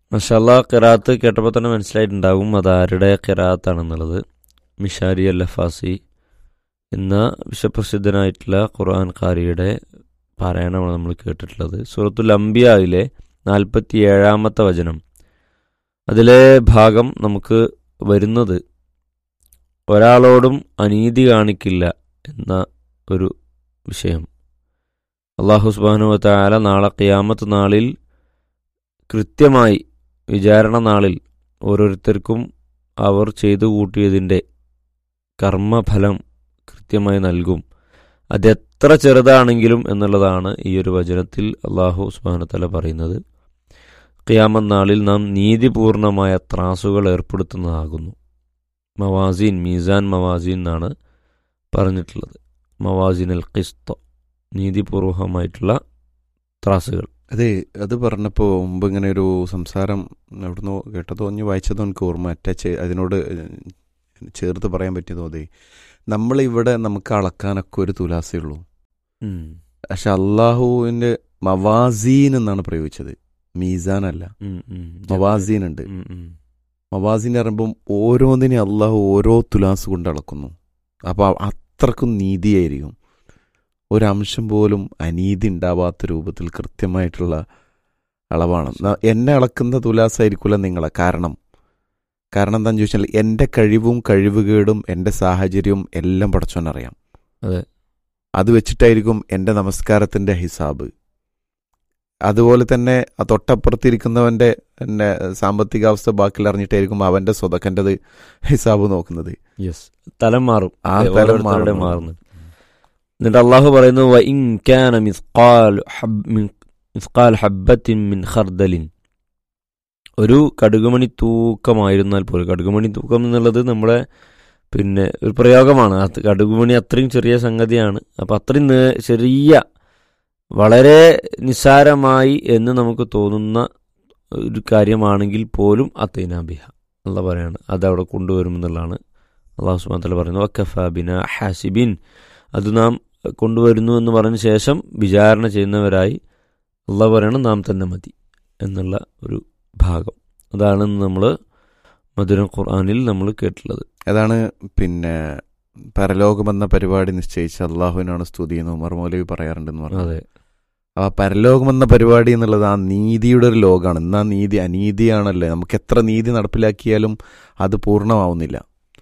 മഷാല്ല ഖിറാത്ത് കേട്ടപ്പോൾ തന്നെ മനസ്സിലായിട്ടുണ്ടാകും അത് ആരുടെ ഖിറാത്താണെന്നുള്ളത് മിഷാരി അൽ ലഫാസി എന്ന വിശ്വപ്രസിദ്ധനായിട്ടുള്ള ഖുർആൻ ഖാരിയുടെ പാരായണമാണ് നമ്മൾ കേട്ടിട്ടുള്ളത് സൂറത്തുൽ അംബിയായിലെ നാൽപ്പത്തി ഏഴാമത്തെ വചനം അതിലെ ഭാഗം നമുക്ക് വരുന്നത് ഒരാളോടും അനീതി കാണിക്കില്ല എന്ന ഒരു വിഷയം അള്ളാഹു സുബാനു താല നാളെ ഖിയാമത്ത് നാളിൽ കൃത്യമായി വിചാരണ നാളിൽ ഓരോരുത്തർക്കും അവർ ചെയ്തു കൂട്ടിയതിൻ്റെ കർമ്മഫലം കൃത്യമായി നൽകും അതെത്ര ചെറുതാണെങ്കിലും എന്നുള്ളതാണ് ഈ ഒരു വചനത്തിൽ അള്ളാഹു സുബാനത്തല പറയുന്നത് ഖിയാമത്ത് നാളിൽ നാം നീതിപൂർണമായ ത്രാസുകൾ ഏർപ്പെടുത്തുന്നതാകുന്നു മവാസീൻ മീസാൻ മവാസീൻ എന്നാണ് പറഞ്ഞിട്ടുള്ളത് മവാസിൻ അൽ ഖിസ്ത നീതിപൂർവമായിട്ടുള്ള ത്രാസുകൾ അതെ അത് പറഞ്ഞപ്പോൾ മുമ്പ് ഇങ്ങനെ ഒരു സംസാരം എവിടുന്നോ കേട്ടതോ ഒന്ന് വായിച്ചതോ എനിക്ക് ഓർമ്മ അറ്റാച്ച് അതിനോട് ചേർത്ത് പറയാൻ പറ്റിയതോ അതെ നമ്മളിവിടെ നമുക്ക് അളക്കാനൊക്കെ ഒരു തുലാസേ ഉള്ളൂ പക്ഷെ അള്ളാഹുവിൻ്റെ മവാസീൻ എന്നാണ് പ്രയോഗിച്ചത് മീസാൻ അല്ല മവാസീൻ ഉണ്ട് മവാസീൻ പറയുമ്പം ഓരോന്നിനെ അള്ളാഹു ഓരോ തുലാസ് കൊണ്ട് അളക്കുന്നു അപ്പോൾ അത്രക്കും നീതിയായിരിക്കും ഒരംശം പോലും അനീതി ഉണ്ടാവാത്ത രൂപത്തിൽ കൃത്യമായിട്ടുള്ള അളവാണ് ന- എന്നെ അളക്കുന്ന തുലാസായിരിക്കില്ല നിങ്ങളെ കാരണം കാരണം എന്താണെന്ന് ചോദിച്ചാൽ എൻ്റെ കഴിവും കഴിവുകേടും എൻ്റെ സാഹചര്യവും എല്ലാം പഠിച്ചോനറിയാം അതെ. അത് വെച്ചിട്ടായിരിക്കും എൻ്റെ നമസ്കാരത്തിൻ്റെ ഹിസാബ് അതുപോലെ തന്നെ ആ തൊട്ടപ്പുറത്തിരിക്കുന്നവൻ്റെ എൻ്റെ സാമ്പത്തികാവസ്ഥ ബാക്കിൽ അറിഞ്ഞിട്ടായിരിക്കും അവൻ്റെ സ്വതക്കൻ്റെത് ഹിസാബ് നോക്കുന്നത് യെസ് തലം മാറും ആ അതെ, തലം ഓരോരുത്തരുടെ മാറുന്നു. മാറുന്നു എന്നിട്ട് അള്ളാഹു പറയുന്നു "വ ഇൻ കാന മിസ്ഖാലു ഹബ് മിൻ- മിസ്ഖാൽ ഹബ്ബത്തിൻ മിൻ ഖർദലിൻ ഒരു കടുകുമണി തൂക്കമായിരുന്നാൽ പോലും കടുകുമണി തൂക്കം എന്നുള്ളത് നമ്മുടെ പിന്നെ ഒരു പ്രയോഗമാണ് അത് കടുകുമണി അത്രയും ചെറിയ സംഗതിയാണ് അപ്പം അത്രയും നേ- ചെറിയ വളരെ നിസ്സാരമായി എന്ന് നമുക്ക് തോന്നുന്ന ഒരു കാര്യമാണെങ്കിൽ പോലും അത്തൈനാബിഹ എന്നുള്ള പറയാണ് അത് അവിടെ കൊണ്ടുവരുമെന്നുള്ളതാണ് അള്ളാഹു സുബാൻ പറയുന്നു വക്കഫാബിന ഹാസിബിൻ അത് നാം കൊണ്ടുവരുന്നു എന്ന് പറഞ്ഞ ശേഷം വിചാരണ ചെയ്യുന്നവരായി അള്ളാഹ് പറയണം നാം തന്നെ മതി എന്നുള്ള ഒരു ഭാഗം അതാണ് നമ്മൾ മധുരം ഖുർആാനിൽ നമ്മൾ കേട്ടിട്ടുള്ളത് അതാണ് പിന്നെ പരലോകമെന്ന പരിപാടി നിശ്ചയിച്ച അള്ളാഹുവിനാണ് സ്തുതി എന്ന് ഉമർ മൗലവി പറയാറുണ്ടെന്ന് പറഞ്ഞു അതെ ആ പരലോകമെന്ന പരിപാടി എന്നുള്ളത് ആ നീതിയുടെ ഒരു ലോകമാണ് എന്നാ നീതി അനീതിയാണല്ലേ നമുക്ക് എത്ര നീതി നടപ്പിലാക്കിയാലും അത് പൂർണ്ണമാവുന്നില്ല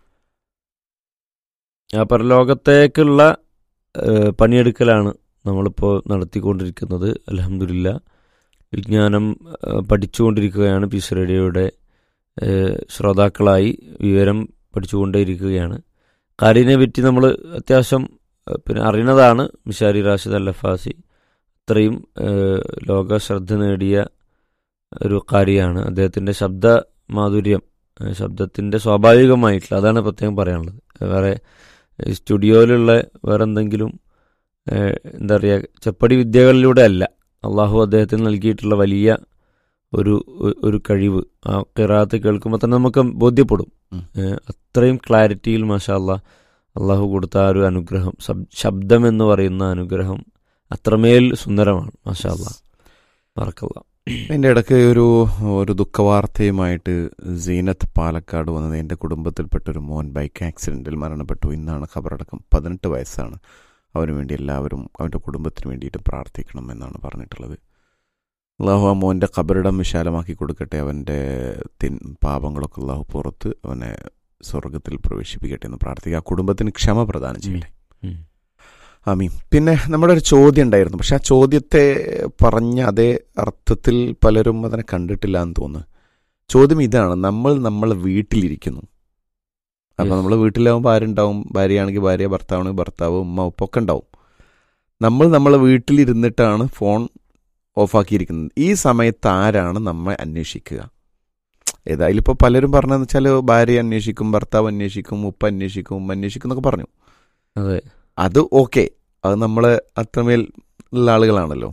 ആ പരലോകത്തേക്കുള്ള ഏഹ്, പണിയെടുക്കലാണ് നമ്മളിപ്പോൾ നടത്തിക്കൊണ്ടിരിക്കുന്നത് അലഹമില്ല വിജ്ഞാനം ഏഹ്, പഠിച്ചുകൊണ്ടിരിക്കുകയാണ് പീസ് റേഡിയോയുടെ ഏഹ്, ശ്രോതാക്കളായി വിവരം പഠിച്ചുകൊണ്ടേയിരിക്കുകയാണ് കാരിനെ പറ്റി നമ്മൾ അത്യാവശ്യം ഏഹ്, പിന്നെ അറിയുന്നതാണ് മിഷാരി റാഷിദ് അൽ ലഫാസി അത്രയും ഏഹ്, ലോക ശ്രദ്ധ നേടിയ ഒരു കാരിയാണ് അദ്ദേഹത്തിൻ്റെ ശബ്ദ മാധുര്യം ഏഹ്, ശബ്ദത്തിൻ്റെ സ്വാഭാവികമായിട്ടുള്ള അതാണ് പ്രത്യേകം പറയാനുള്ളത് വേറെ ഈ സ്റ്റുഡിയോയിലുള്ള വേറെ എന്തെങ്കിലും ഏഹ്, എന്താ പറയുക ചെപ്പടി വിദ്യകളിലൂടെ അല്ല അള്ളാഹു അദ്ദേഹത്തിന് നൽകിയിട്ടുള്ള വലിയ ഒരു ഒ- ഒരു കഴിവ് ആ കിറാത്ത് കേൾക്കുമ്പോൾ തന്നെ നമുക്ക് ബോധ്യപ്പെടും ഉം. ഏഹ്, അത്രയും ക്ലാരിറ്റിയിൽ മാഷാ അള്ളാഹ് അള്ളാഹു കൊടുത്ത ആ ഒരു അനുഗ്രഹം ശബ്- ശബ്ദം എന്ന് പറയുന്ന അനുഗ്രഹം അത്രമേൽ സുന്ദരമാണ് മാഷാ അള്ളാഹ് മറക്കല്ല എൻ്റെ ഇടയ്ക്ക് ഒരു ഒരു ദുഃഖവാർത്തയുമായിട്ട് സീനത്ത് പാലക്കാട് വന്നത് എൻ്റെ കുടുംബത്തിൽപ്പെട്ട ഒരു മോൻ ബൈക്ക് ആക്സിഡൻറ്റിൽ മരണപ്പെട്ടു ഇന്നാണ് ഖബറടക്കം പതിനെട്ട് വയസ്സാണ് അവന് വേണ്ടി എല്ലാവരും അവൻ്റെ കുടുംബത്തിന് വേണ്ടിയിട്ട് പ്രാർത്ഥിക്കണം എന്നാണ് പറഞ്ഞിട്ടുള്ളത് അള്ളാഹു ആ മോൻ്റെ ഖബറിടം വിശാലമാക്കി കൊടുക്കട്ടെ അവൻ്റെ തിൻ പാപങ്ങളൊക്കെ അള്ളാഹു പുറത്ത് അവനെ സ്വർഗത്തിൽ പ്രവേശിപ്പിക്കട്ടെ എന്ന് പ്രാർത്ഥിക്കുക ആ കുടുംബത്തിന് ക്ഷമ പ്രദാനം ചെയ്യട്ടെ ഉം. ആമീൻ പിന്നെ നമ്മുടെ ഒരു ചോദ്യം ഉണ്ടായിരുന്നു പക്ഷെ ആ ചോദ്യത്തെ പറഞ്ഞ അതേ അർത്ഥത്തിൽ പലരും അതിനെ കണ്ടിട്ടില്ല എന്ന് തോന്നുന്നു ചോദ്യം ഇതാണ് നമ്മൾ നമ്മളെ വീട്ടിലിരിക്കുന്നു അപ്പൊ Yes. നമ്മൾ വീട്ടിലാവുമ്പോൾ ആരുണ്ടാവും ഭാര്യയാണെങ്കിൽ ഭാര്യ ഭർത്താവാണെങ്കിൽ ഭർത്താവ് ഉമ്മ ഉപ്പ ഒക്കെ ഉണ്ടാവും നമ്മൾ നമ്മളെ വീട്ടിലിരുന്നിട്ടാണ് ഫോൺ ഓഫാക്കിയിരിക്കുന്നത് ഈ സമയത്ത് ആരാണ് നമ്മെ അന്വേഷിക്കുക ഏതായാലും ഇപ്പോൾ പലരും പറഞ്ഞതെന്ന് വെച്ചാൽ ഭാര്യ അന്വേഷിക്കും ഭർത്താവ് അന്വേഷിക്കും ഉപ്പ അന്വേഷിക്കും ഉമ്മ അന്വേഷിക്കും എന്നൊക്കെ പറഞ്ഞു അതെ അത് ഓക്കെ അത് നമ്മള് അത്രമേൽ ഉള്ള ആളുകളാണല്ലോ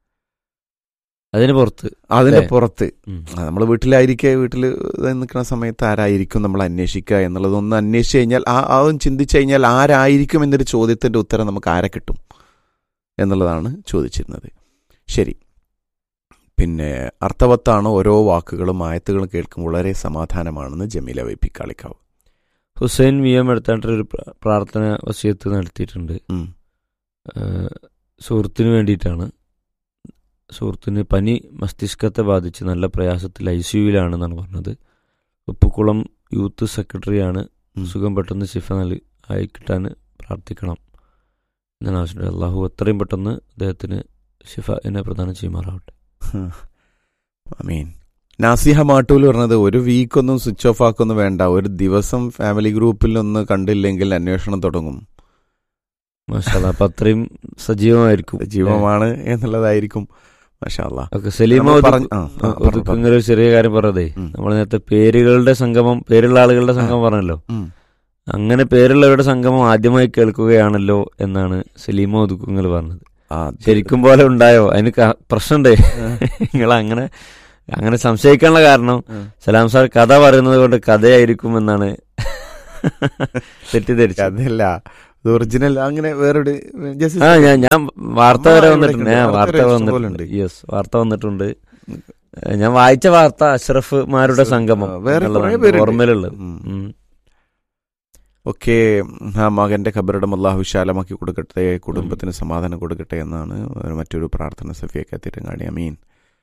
അതിന് പുറത്ത് അതിന്റെ അതെ. പുറത്ത് ഉം. നമ്മൾ വീട്ടിലായിരിക്കെ വീട്ടിൽ നിൽക്കുന്ന സമയത്ത് ആരായിരിക്കും നമ്മൾ അന്വേഷിക്കുക എന്നുള്ളത് ഒന്ന് അന്വേഷിച്ച് കഴിഞ്ഞാൽ ആ അതും ചിന്തിച്ചു കഴിഞ്ഞാൽ ആരായിരിക്കും എന്നൊരു ചോദ്യത്തിന്റെ ഉത്തരം നമുക്ക് ആരെ കിട്ടും എന്നുള്ളതാണ് ചോദിച്ചിരുന്നത് ശരി പിന്നെ അർത്ഥവത്താണ് ഓരോ വാക്കുകളും ആയത്തുകളും കേൾക്കുമ്പോൾ വളരെ സമാധാനമാണെന്ന് ജമീല വൈപ്പി കാളിക്കാവ് ഹുസൈൻ വി എം എടുത്താണ്ട് ഒരു പ്ര- പ്രാർത്ഥന വസിയത്ത് നടത്തിയിട്ടുണ്ട് ഉം. ഏഹ് സുഹൃത്തിന് വേണ്ടിയിട്ടാണ് സുഹൃത്തിന് പനി മസ്തിഷ്കത്തെ ബാധിച്ച് നല്ല പ്രയാസത്തിൽ ഐ സിയുവിലാണെന്നാണ് പറഞ്ഞത് ഉപ്പുകുളം യൂത്ത് സെക്രട്ടറിയാണ് ഉം. സുഖം പെട്ടെന്ന് ശിഫ നൽകി ആയി കിട്ടാൻ പ്രാർത്ഥിക്കണം എന്നാണ് ആവശ്യമുണ്ട് അള്ളാഹു എത്രയും പെട്ടെന്ന് അദ്ദേഹത്തിന് ശിഫ എന്നെ പ്രദാനം ചെയ്യുമാറാവട്ടെ അമീൻ നാസിഹ മാട്ടൂൽ പറഞ്ഞത് ഒരു വീക്കൊന്നും സ്വിച്ച് ഓഫ് ആക്കൊന്നും വേണ്ട ഒരു ദിവസം ഫാമിലി ഗ്രൂപ്പിൽ ഒന്ന് കണ്ടില്ലെങ്കിൽ അന്വേഷണം തുടങ്ങും മാഷാല്ല അപ്പൊ അത്രയും സജീവമായിരിക്കും ജീവമാണ് എന്നുള്ളതായിരിക്കും മഷാല്ല ഓക്കെ സലീമ നമ്മൾ ഒതുക്കു- പറഞ്ഞ- ആ, ആ, പറഞ്ഞു, പറഞ്ഞു. ഒതുക്കുന്ന ഒരു ചെറിയ കാര്യം പറഞ്ഞതേ ഉം. നമ്മൾ നേരത്തെ പേരുകളുടെ സംഗമം പേരുള്ള ആളുകളുടെ സംഗമം പറഞ്ഞല്ലോ ഉം. അങ്ങനെ പേരുള്ളവരുടെ സംഗമം ആദ്യമായി കേൾക്കുകയാണല്ലോ എന്നാണ് സലീമ ഒതുക്കുങ്ങൾ പറഞ്ഞത് ആ, ശരിക്കും പോലെ ഉണ്ടായോ അതിന് ക- പ്രശ്നമുണ്ടേ നിങ്ങൾ അങ്ങനെ അങ്ങനെ സംശയിക്കാനുള്ള കാരണം ആ. സലാം സാർ കഥ പറയുന്നത് കൊണ്ട് കഥയായിരിക്കും എന്നാണ് തെറ്റിദ്ധരിച്ചത് അതല്ല ഇത് ഒറിജിനൽ അങ്ങനെ വേറൊരു just ആ ഞാൻ ഞാൻ വാർത്ത വരെ അമ്മ വന്നിട്ടുണ്ട് ഇവിടെ ഞാൻ ഉണ്ട്. വാർത്ത വാർത്ത ഇഷ്ടം പോലെ വന്നിട്ടുണ്ട് ഉണ്ട്. യെസ് വാർത്ത വന്നിട്ടുണ്ട് ഞാൻ വായിച്ച വാർത്ത അഷ്റഫ്മാരുടെ സംഗമം ആ, വേറെ എന്നുള്ളതാണ് കുറേ പേരുണ്ട്. ഓർമ്മയിലുള്ളത് ഉം. ഉം. ഒക്കെ ആ മകന്റെ ഖബറിടം അള്ളാഹു വിശാലമാക്കി കൊടുക്കട്ടെ കുടുംബത്തിന് സമാധാനം കൊടുക്കട്ടെ എന്നാണ് ഒരു മറ്റൊരു പ്രാർത്ഥന സഫിയൊക്കെ തിരങ്ങാടി അമീൻ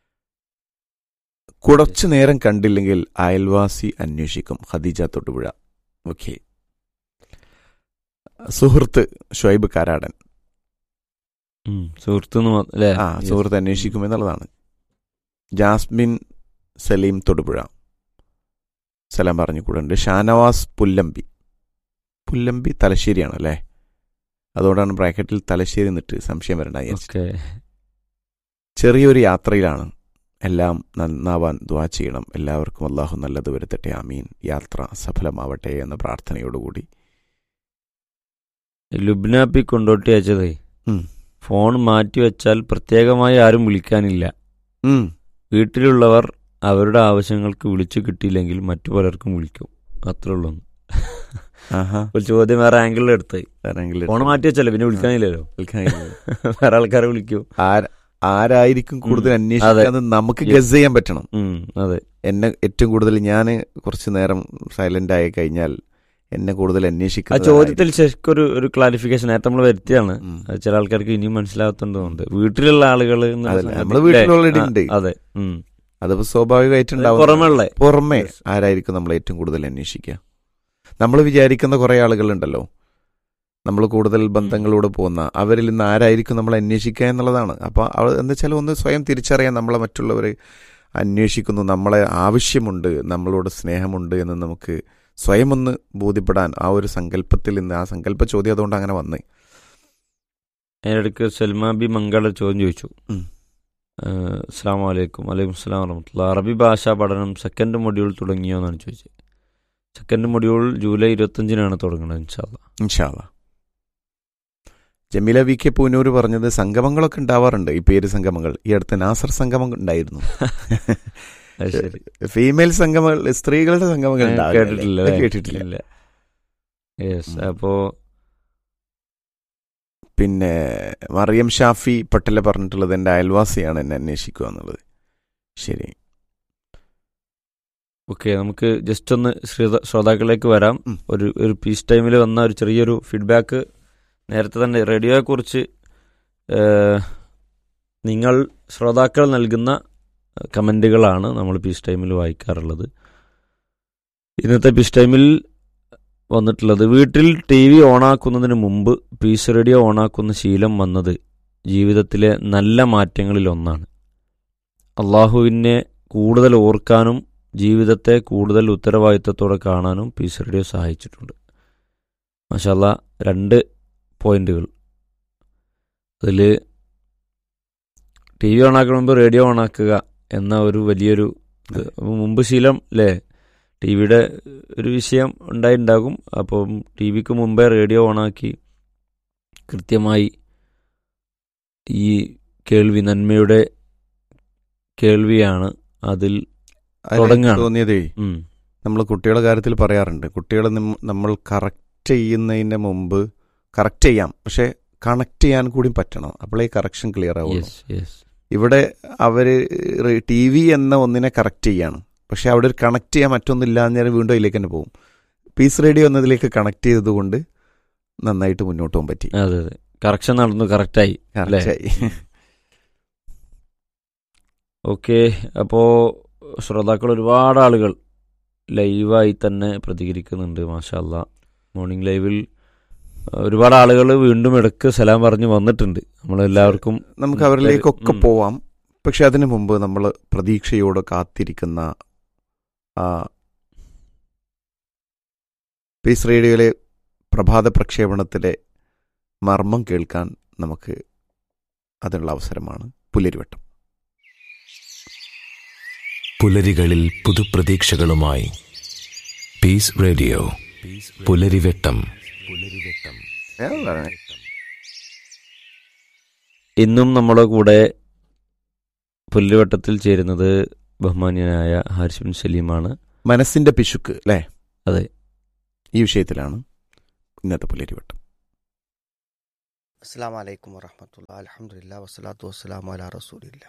കുറച്ചു നേരം കണ്ടില്ലെങ്കിൽ അയൽവാസി അന്വേഷിക്കും ഖദീജ തൊട്ടുപുഴ ഓക്കെ സുഹൃത്ത് ഷുഐബ് കാരാടൻ ഉം. സുഹൃത്തുന്ന് മാ- അല്ലേ ആ Yes. സുഹൃത്ത് അന്വേഷിക്കും എന്നുള്ളതാണ് ജാസ്മിൻ സലീം തൊടുപുഴ സലാം പറഞ്ഞു കൂടെ ഉണ്ട് ഷാനവാസ് പുല്ലമ്പി പുല്ലമ്പി തലശ്ശേരിയാണ് അല്ലേ അതുകൊണ്ടാണ് ബ്രാക്കറ്റിൽ തലശ്ശേരി നിട്ട് സംശയം വരണ്ട വിചാരിച്ചത്. ഓക്കെ ചെറിയൊരു യാത്രയിലാണ് എല്ലാം നന്നാവാൻ ദ്വാ ചെയ്യണം എല്ലാവർക്കും അള്ളാഹു നല്ലത് വരുത്തട്ടെ ആമീൻ യാത്ര സഫലമാവട്ടെ എന്ന പ്രാർത്ഥനയോടുകൂടി ലുബ്ന പി കൊണ്ടോട്ടി അയച്ചതേ ഉം. ഫോൺ മാറ്റി വെച്ചാൽ പ്രത്യേകമായി ആരും വിളിക്കാനില്ല ഉം. വീട്ടിലുള്ളവർ അവരുടെ ആവശ്യങ്ങൾക്ക് വിളിച്ചു കിട്ടിയില്ലെങ്കിൽ മറ്റു പലർക്കും വിളിക്കും അത്രേ ഉള്ളൂ ആഹാ ഒരു ചോദ്യം വേറെ ആംഗിളിൽ എടുത്ത് ആരെങ്കിലും ഫോൺ മാറ്റി വെച്ചല്ലേ പിന്നെ വിളിക്കാനില്ലല്ലോ വിളിക്കാൻ- വേറെ ആൾക്കാരെ വിളിക്കൂ ആര- ആരായിരിക്കും കൂടുതൽ ഉം. അന്വേഷിക്കാന്ന് നമുക്ക് Yes. ഗസ് ചെയ്യാൻ പറ്റണം ഉം, അതെ എന്നെ ഏറ്റവും കൂടുതൽ ഞാൻ കുറച്ച് നേരം സൈലന്റ് ആയി കഴിഞ്ഞാൽ എന്നെ കൂടുതൽ ആ അന്വേഷിക്കുന്നത് ചോദ്യത്തിൽ ശരിക്കും ഒരു ഒരു ക്ലാരിഫിക്കേഷൻ നേരത്തെ നമ്മൾ വരുത്തിയാണ് ഉം. അത് ചില ആൾക്കാർക്ക് ഇനിയും മനസ്സിലാകത്തുണ്ട് വീട്ടിലുള്ള ആളുകൾ അതല്ല, നമ്മളെ വീട്ടിൽ already ഉണ്ട്. അതെ ഉം. അതിപ്പോ സ്വാഭാവികമായിട്ടുണ്ടാവും പുറമെയുള്ള പുറമെ Yes. ആരായിരിക്കും നമ്മൾ ഏറ്റവും കൂടുതൽ അന്വേഷിക്കുക നമ്മൾ വിചാരിക്കുന്ന കുറെ ആളുകളുണ്ടല്ലോ നമ്മൾ കൂടുതൽ ബന്ധങ്ങളോട് പോകുന്ന അവരിൽ നിന്ന് ആരായിരിക്കും നമ്മൾ അന്വേഷിക്കുക എന്നുള്ളതാണ് അപ്പോൾ എന്താ വെച്ചാൽ ഒന്ന് സ്വയം തിരിച്ചറിയാൻ നമ്മളെ മറ്റുള്ളവർ അന്വേഷിക്കുന്നു നമ്മളെ ആവശ്യമുണ്ട് നമ്മളോട് സ്നേഹമുണ്ട് എന്ന് നമുക്ക് സ്വയം ഒന്ന് ബോധ്യപ്പെടാൻ ആ ഒരു സങ്കല്പത്തിൽ നിന്ന് ആ സങ്കല്പ ചോദ്യം അതുകൊണ്ട് അങ്ങനെ വന്നേ അതിനിടയ്ക്ക് സൽമാ ബി മംഗള ചോദ്യം ചോദിച്ചു ഉം. അസ്സാം വലൈക്കും വലൈക്കും സ്ലാം വറഹമത്തുള്ള അറബി ഭാഷാ പഠനം സെക്കൻഡ് മൊഡ്യൂൾ തുടങ്ങിയോ എന്നാണ് ചോദിച്ചത് സെക്കൻഡ് മൊഡ്യൂൾ ജൂലൈ ഇരുപത്തഞ്ചിനാണ് തുടങ്ങുന്നത് ഇൻഷാല്ല ഇൻഷാല്ല ജമീല വി കെ പൂനൂർ പറഞ്ഞത് സംഗമങ്ങളൊക്കെ ഉണ്ടാവാറുണ്ട് ഈ പേര് സംഗമങ്ങൾ ഈ അടുത്ത് നാസർ സംഗമം ഉണ്ടായിരുന്നു അത് ശരി ഫീമെയിൽ സംഗമങ്ങൾ സ്ത്രീകളുടെ സംഗമങ്ങൾ ഞാൻ ഉണ്ടാവില്ല, കേട്ടിട്ടില്ല അല്ലേ? അല്ലേ? കേട്ടിട്ടില്ല ഇല്ല യെസ് ഉം. അപ്പോ പിന്നെ മറിയം ഷാഫി പട്ടല പറഞ്ഞിട്ടുള്ളത് എൻ്റെ അയൽവാസിയാണ് എന്നെ അന്വേഷിക്കുക എന്നുള്ളത് ശരി ഓക്കെ നമുക്ക് ജസ്റ്റ് ഒന്ന് ശ്രോത- ശ്രോതാക്കളിലേക്ക് വരാം ഉം. ഒരു ഒരു പീസ് ടൈമിൽ വന്ന ഒരു ചെറിയൊരു ഫീഡ്ബാക്ക് നേരത്തെ തന്നെ റേഡിയോയെക്കുറിച്ച് ഏഹ്, നിങ്ങൾ ശ്രോതാക്കൾ നൽകുന്ന കമൻറ്റുകളാണ് നമ്മൾ പീസ് ടൈമിൽ വായിക്കാറുള്ളത് ഇന്നത്തെ പീസ് ടൈമിൽ വന്നിട്ടുള്ളത് വീട്ടിൽ ടി വി ഓണാക്കുന്നതിന് മുമ്പ് പീസ് റേഡിയോ ഓണാക്കുന്ന ശീലം വന്നത് ജീവിതത്തിലെ നല്ല മാറ്റങ്ങളിൽ ഒന്നാണ് അള്ളാഹുവിനെ കൂടുതൽ ഓർക്കാനും ജീവിതത്തെ കൂടുതൽ ഉത്തരവാദിത്തത്തോടെ കാണാനും പീസ് റേഡിയോ സഹായിച്ചിട്ടുണ്ട് മഷാല്ല രണ്ട് പോയിന്റുകൾ അതിൽ ടി വി ഓണാക്കണ മുമ്പ് റേഡിയോ ഓണാക്കുക എന്ന ഒരു വലിയൊരു ഇത് മുമ്പ് ശീലം അല്ലേ ടി വിയുടെ ഒരു വിഷയം ഉണ്ടായിട്ടുണ്ടാകും അപ്പം ടി വിക്ക് മുമ്പേ റേഡിയോ ഓണാക്കി കൃത്യമായി ഈ കേൾവി നന്മയുടെ കേൾവിയാണ് അതിൽ അതിലെനിക്ക് തുടങ്ങാണ്. തോന്നിയതേ ഉം, നമ്മൾ കുട്ടികളുടെ കാര്യത്തിൽ പറയാറുണ്ട് കുട്ടികളെ നിം- നമ്മൾ കറക്റ്റ് ചെയ്യുന്നതിന് മുമ്പ് കറക്റ്റ് ചെയ്യാം പക്ഷെ കണക്ട് ചെയ്യാൻ കൂടി പറ്റണം അപ്പോഴേ കറക്ഷൻ ക്ലിയർ ആവുള്ളൂ യെസ് യെസ് ഇവിടെ അവർ ടി വി എന്ന ഒന്നിനെ കറക്റ്റ് ചെയ്യാണ് പക്ഷെ അവിടെ ഒരു കണക്ട് ചെയ്യാൻ മറ്റൊന്നില്ല എന്നേരം വീണ്ടും അതിലേക്ക് തന്നെ പോകും പീസ് റേഡിയോ എന്നതിലേക്ക് കണക്ട് ചെയ്തതുകൊണ്ട് നന്നായിട്ട് മുന്നോട്ട് പോകാൻ പറ്റി അതെ അതെ കറക്ഷൻ നടന്നു കറക്റ്റായി അല്ലേ? കറക്റ്റായി ഓക്കെ അപ്പോൾ ശ്രോതാക്കൾ ഒരുപാട് ആളുകൾ ലൈവായി തന്നെ പ്രതികരിക്കുന്നുണ്ട് മാഷാല്ല മോർണിംഗ് ലൈവിൽ ഒരുപാട് ആളുകൾ വീണ്ടും ഇടയ്ക്ക് സലാം പറഞ്ഞ് വന്നിട്ടുണ്ട് നമ്മളെല്ലാവർക്കും നമുക്ക് അവരിലേക്കൊക്കെ ഉം. പോവാം പക്ഷെ അതിനു മുമ്പ് നമ്മൾ പ്രതീക്ഷയോട് കാത്തിരിക്കുന്ന ആ പീസ് റേഡിയോയിലെ പ്രഭാത പ്രക്ഷേപണത്തിലെ മർമ്മം കേൾക്കാൻ നമുക്ക് അതിനുള്ള അവസരമാണ് പുലരിവട്ടം പുലരികളിൽ പുതുപ്രതീക്ഷകളുമായി പീസ് റേഡിയോ പുലരിവെട്ടം പുലരിവെട്ടം ഇന്നും നമ്മുടെ കൂടെ പുല്ലുവട്ടത്തിൽ ചേരുന്നത് ബഹുമാന്യനായ ഹാരിസ് ബിൻ സലീമാണ് മനസ്സിന്റെ പിശുക്ക് അല്ലേ അതെ. ഈ വിഷയത്തിലാണ് ഇന്നത്തെ പുലരിവട്ടം അസ്സാം വലൈക്കും വറഹമത്തുള്ള അലഹമുല്ല വസ്സലാത്തു വസ്സലാം അല റസൂലില്ല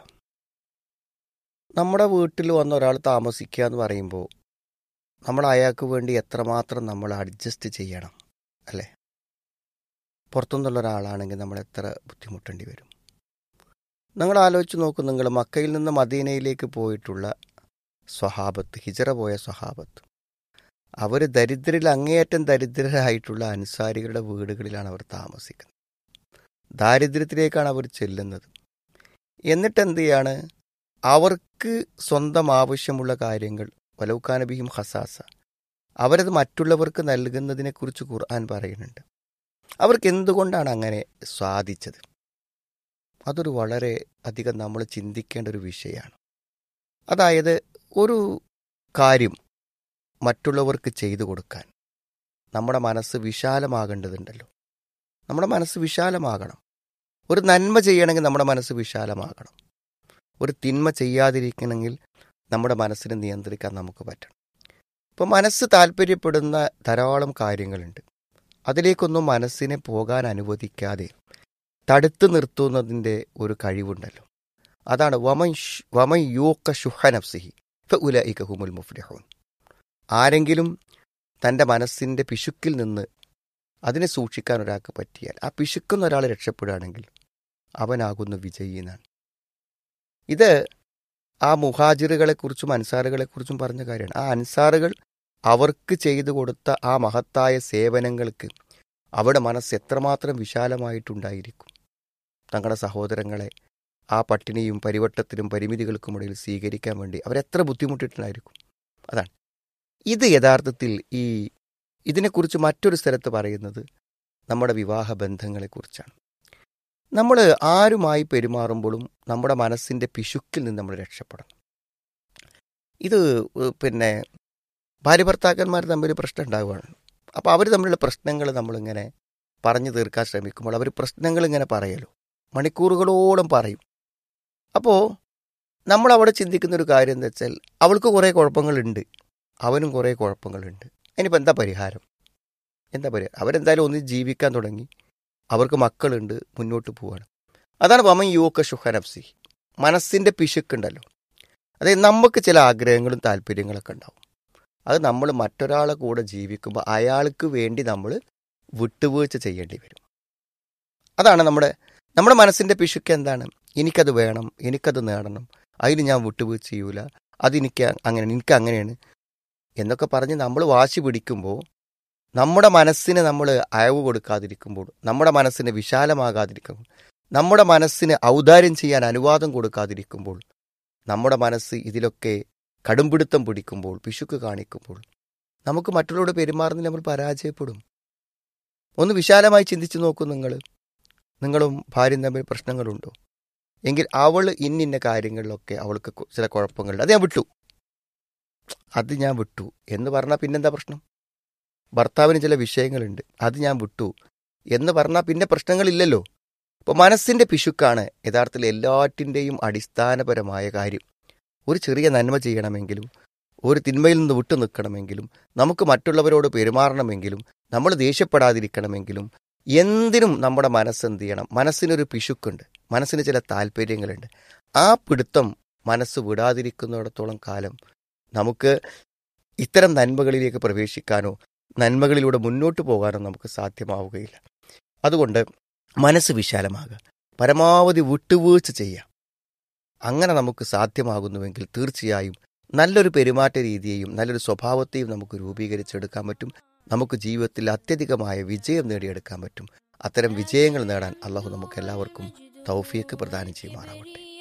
നമ്മുടെ വീട്ടിൽ വന്ന ഒരാൾ താമസിക്കുക എന്ന് പറയുമ്പോൾ നമ്മൾ അയാൾക്ക് വേണ്ടി എത്രമാത്രം നമ്മൾ അഡ്ജസ്റ്റ് ചെയ്യണം അല്ലേ പുറത്തുനിന്നുള്ള ഒരാളാണെങ്കിൽ നമ്മൾ എത്ര ബുദ്ധിമുട്ടേണ്ടി വരും നിങ്ങൾ ആലോചിച്ച് നോക്കൂ നിങ്ങൾ മക്കയിൽ നിന്ന് മദീനയിലേക്ക് പോയിട്ടുള്ള സ്വഹാബത്ത് ഹിജറ പോയ സ്വഹാബത്ത് അവർ ദരിദ്രരിൽ അങ്ങേയറ്റം ദരിദ്രരായിട്ടുള്ള അൻസാരികളുടെ വീടുകളിലാണ് അവർ താമസിക്കുന്നത് ദാരിദ്ര്യത്തിലേക്കാണ് അവർ ചെല്ലുന്നത് എന്നിട്ട് എന്ത് ചെയ്യാണ് അവർക്ക് സ്വന്തം ആവശ്യമുള്ള കാര്യങ്ങൾ വലൗക്കാനബിയും ഹസാസ അവരത് മറ്റുള്ളവർക്ക് നൽകുന്നതിനെക്കുറിച്ച് ഖുർആൻ പറയുന്നുണ്ട് അവർക്ക് എന്തുകൊണ്ടാണ് അങ്ങനെ സാധിച്ചത് അതൊരു വളരെ അധികം നമ്മൾ ചിന്തിക്കേണ്ട ഒരു വിഷയമാണ് അതായത് ഒരു കാര്യം മറ്റുള്ളവർക്ക് ചെയ്തു കൊടുക്കാൻ നമ്മുടെ മനസ്സ് വിശാലമാകേണ്ടതുണ്ടല്ലോ നമ്മുടെ മനസ്സ് വിശാലമാകണം ഒരു നന്മ ചെയ്യണമെങ്കിൽ നമ്മുടെ മനസ്സ് വിശാലമാകണം ഒരു തിന്മ ചെയ്യാതിരിക്കണമെങ്കിൽ നമ്മുടെ മനസ്സിനെ നിയന്ത്രിക്കാൻ നമുക്ക് പറ്റണം ഇപ്പോൾ മനസ്സ് താല്പര്യപ്പെടുന്ന ധാരാളം കാര്യങ്ങളുണ്ട് അതിലേക്കൊന്നും മനസ്സിനെ പോകാൻ അനുവദിക്കാതെ തടുത്തു നിർത്തുന്നതിൻ്റെ ഒരു കഴിവുണ്ടല്ലോ അതാണ് വമൻ ഷ്- വമൻ യൂക്ക ഷുഹനഫ്സിഹി ഉലഇക ഹുമുൽ മുഫ്ലിഹൂൻ ആരെങ്കിലും തൻ്റെ മനസ്സിൻ്റെ പിശുക്കിൽ നിന്ന് അതിനെ സൂക്ഷിക്കാൻ ഒരാൾക്ക് പറ്റിയാൽ ആ പിശുക്കുന്ന ഒരാൾ രക്ഷപ്പെടുകയാണെങ്കിൽ അവനാകുന്നു വിജയി എന്നാണ് ഇത് ആ മുഹാജിറുകളെക്കുറിച്ചും അൻസാറുകളെക്കുറിച്ചും പറഞ്ഞ കാര്യമാണ് ആ അൻസാറുകൾ അവർക്ക് ചെയ്തു കൊടുത്ത ആ മഹത്തായ സേവനങ്ങൾക്ക് അവിടെ മനസ്സ് എത്രമാത്രം വിശാലമായിട്ടുണ്ടായിരിക്കും തങ്ങളുടെ സഹോദരങ്ങളെ ആ പട്ടിണിയും പരിവട്ടത്തിനും പരിമിതികൾക്കുമിടയിൽ സ്വീകരിക്കാൻ വേണ്ടി അവരെത്ര ബുദ്ധിമുട്ടിട്ടുണ്ടായിരിക്കും അതാണ് ഇത് യഥാർത്ഥത്തിൽ ഈ ഇതിനെക്കുറിച്ച് മറ്റൊരു സ്ഥലത്ത് പറയുന്നത് നമ്മുടെ വിവാഹ ബന്ധങ്ങളെക്കുറിച്ചാണ് നമ്മൾ ആരുമായി പെരുമാറുമ്പോഴും നമ്മുടെ മനസ്സിൻ്റെ പിശുക്കിൽ നിന്ന് നമ്മൾ രക്ഷപ്പെടണം ഇത് ഏഹ്, പിന്നെ ഭാര്യ ഭർത്താക്കന്മാർ തമ്മിൽ പ്രശ്നം ഉണ്ടാവുകയാണ് അപ്പോൾ അവർ തമ്മിലുള്ള പ്രശ്നങ്ങൾ നമ്മളിങ്ങനെ പറഞ്ഞു തീർക്കാൻ ശ്രമിക്കുമ്പോൾ അവർ പ്രശ്നങ്ങൾ ഇങ്ങനെ പറയലോ മണിക്കൂറുകളോളം പറയും അപ്പോൾ നമ്മൾ അവിടെ ചിന്തിക്കുന്ന ഒരു കാര്യം എന്താ വെച്ചാൽ അവൾക്ക് കുറേ കുഴപ്പങ്ങളുണ്ട് അവനും കുറേ കുഴപ്പങ്ങളുണ്ട് ഇനിയിപ്പോൾ എന്താ പരിഹാരം എന്താ പരിഹാരം അവരെന്തായാലും ഒന്ന് ജീവിക്കാൻ തുടങ്ങി അവർക്ക് മക്കളുണ്ട് മുന്നോട്ട് പോവാണ് അതാണ് വമൻ യുവക്ക ഷുഹനഫ്സി മനസ്സിൻ്റെ പിശുക്കുണ്ടല്ലോ അതായത് നമുക്ക് ചില ആഗ്രഹങ്ങളും താല്പര്യങ്ങളൊക്കെ ഉണ്ടാവും അത് നമ്മൾ മറ്റൊരാളെ കൂടെ ജീവിക്കുമ്പോൾ അയാൾക്ക് വേണ്ടി നമ്മൾ വിട്ടുവീഴ്ച ചെയ്യേണ്ടി വരും അതാണ് നമ്മുടെ നമ്മുടെ മനസ്സിൻ്റെ പിശുക്ക് എന്താണ് എനിക്കത് വേണം എനിക്കത് നേടണം അതിന് ഞാൻ വിട്ടുവീഴ്ച ചെയ്യൂല അതെനിക്ക് അങ്ങനെ എനിക്ക് അങ്ങനെയാണ് എന്നൊക്കെ പറഞ്ഞ് നമ്മൾ വാശി പിടിക്കുമ്പോൾ നമ്മുടെ മനസ്സിന് നമ്മൾ അയവ് കൊടുക്കാതിരിക്കുമ്പോൾ നമ്മുടെ മനസ്സിന് വിശാലമാകാതിരിക്കുമ്പോൾ നമ്മുടെ മനസ്സിന് ഔദാര്യം ചെയ്യാൻ അനുവാദം കൊടുക്കാതിരിക്കുമ്പോൾ നമ്മുടെ മനസ്സ് ഇതിലൊക്കെ കടുംപിടുത്തം പിടിക്കുമ്പോൾ പിശുക്ക് കാണിക്കുമ്പോൾ നമുക്ക് മറ്റുള്ളവരോട് പെരുമാറുന്നതിൽ നമ്മൾ പരാജയപ്പെടും ഒന്ന് വിശാലമായി ചിന്തിച്ചു നോക്കൂ നിങ്ങൾ നിങ്ങളും ഭാര്യയും തമ്മിൽ പ്രശ്നങ്ങളുണ്ടോ എങ്കിൽ അവൾ ഇന്നിന്ന കാര്യങ്ങളിലൊക്കെ അവൾക്ക് കു- ചില കുഴപ്പങ്ങളുണ്ട് അത് ഞാൻ വിട്ടു അത് ഞാൻ വിട്ടു എന്ന് പറഞ്ഞാൽ പിന്നെന്താ പ്രശ്നം ഭർത്താവിന് ചില വിഷയങ്ങളുണ്ട് അത് ഞാൻ വിട്ടു എന്ന് പറഞ്ഞാൽ പിന്നെ പ്രശ്നങ്ങളില്ലല്ലോ അപ്പോൾ മനസ്സിൻ്റെ പിശുക്കാണ് യഥാർത്ഥത്തിൽ എല്ലാറ്റിൻ്റെയും അടിസ്ഥാനപരമായ കാര്യം ഒരു ചെറിയ നന്മ ചെയ്യണമെങ്കിലും ഒരു തിന്മയിൽ നിന്ന് വിട്ടു നിൽക്കണമെങ്കിലും നമുക്ക് മറ്റുള്ളവരോട് പെരുമാറണമെങ്കിലും നമ്മൾ ദേഷ്യപ്പെടാതിരിക്കണമെങ്കിലും എന്തിനും നമ്മുടെ മനസ്സ് എന്ത് ചെയ്യണം മനസ്സിനൊരു പിശുക്കുണ്ട് മനസ്സിന് ചില താല്പര്യങ്ങളുണ്ട് ആ പിടുത്തം മനസ്സ് വിടാതിരിക്കുന്നിടത്തോളം കാലം നമുക്ക് ഇത്തരം നന്മകളിലേക്ക് പ്രവേശിക്കാനോ നന്മകളിലൂടെ മുന്നോട്ട് പോകാനോ നമുക്ക് സാധ്യമാവുകയില്ല അതുകൊണ്ട് മനസ്സ് വിശാലമാകുക പരമാവധി വിട്ടുവീഴ്ച ചെയ്യുക അങ്ങനെ നമുക്ക് സാധ്യമാകുന്നുവെങ്കിൽ തീർച്ചയായും നല്ലൊരു പെരുമാറ്റ രീതിയെയും നല്ലൊരു സ്വഭാവത്തെയും നമുക്ക് രൂപീകരിച്ചെടുക്കാൻ പറ്റും നമുക്ക് ജീവിതത്തിൽ അത്യധികമായ വിജയം നേടിയെടുക്കാൻ പറ്റും അത്തരം വിജയങ്ങൾ നേടാൻ അള്ളാഹു നമുക്ക് എല്ലാവർക്കും തൗഫീക്ക് പ്രദാനം ചെയ്യുമാറാവട്ടെ